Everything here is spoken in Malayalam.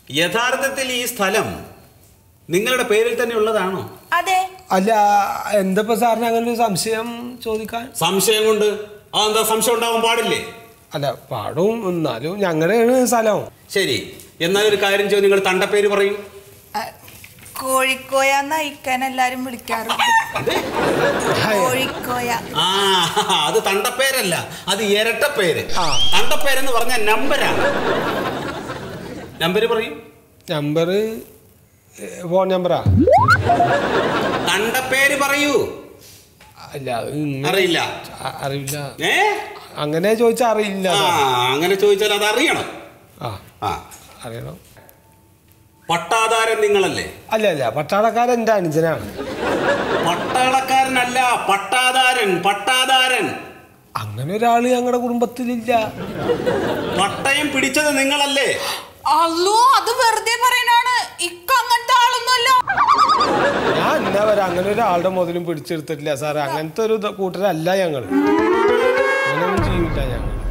യഥാർത്ഥത്തിൽ ഈ സ്ഥലം നിങ്ങളുടെ പേരിൽ തന്നെ ഉള്ളതാണോ അതെ അല്ല എന്താ ഇപ്പൊ സാറിന് അങ്ങനെ ഒരു സംശയം ചോദിക്കാൻ സംശയം കൊണ്ട് അതെന്താ സംശയം ഉണ്ടാവാൻ പാടില്ലേ അല്ല പാടും എന്നാലും ഞങ്ങളുടെയാണ് സ്ഥലം ശരി എന്നാലൊരു കാര്യം ചെയ്യും നിങ്ങൾ തണ്ടപ്പേര് പറയൂ ആ, കോഴിക്കോയ നയിക്കാൻ എല്ലാരും വിളിക്കാറുണ്ട് കോഴിക്കോയ ആ അത് തണ്ടപ്പേരല്ല അത് ഇരട്ടപ്പേര് ആ. തണ്ടപ്പേരെന്ന് പറഞ്ഞ നമ്പരാണ് നമ്പര് പറയൂ നമ്പർ ഫോൺ നമ്പറാ തണ്ടപ്പേര് പറയൂ അല്ല അത് ഇങ്ങനെ അറിയില്ല അ- അറിയില്ല ഏ അങ്ങനെ ചോദിച്ചാൽ അറിയില്ല ആ അങ്ങനെ ചോദിച്ചാൽ അത് അറിയണം ആ ആ അറിയണം പട്ടാധാരൻ നിങ്ങളല്ലേ അല്ല അല്ല പട്ടാളക്കാരൻ എൻ്റെ അനുജനാണ് പട്ടാളക്കാരനല്ല പട്ടാധാരൻ പട്ടാധാരൻ അങ്ങനെ ഒരാള് ഞങ്ങളുടെ കുടുംബത്തിലില്ല പട്ടയം പിടിച്ചത് നിങ്ങളല്ലേ അല്ലോ അത് വെറുതെ പറയണാണ് ഇക്ക അങ്ങനത്തെ ആളൊന്നുമല്ല ഞാൻ എന്നാ വരാം അങ്ങനെ ഒരാളുടെ മുതലും പിടിച്ചെടുത്തിട്ടില്ല സാറേ അങ്ങനത്തെ ഒരു ഇത് കൂട്ടരല്ല ഞങ്ങൾ അങ്ങനെയൊന്നും ചെയ്യില്ല ഞങ്ങൾ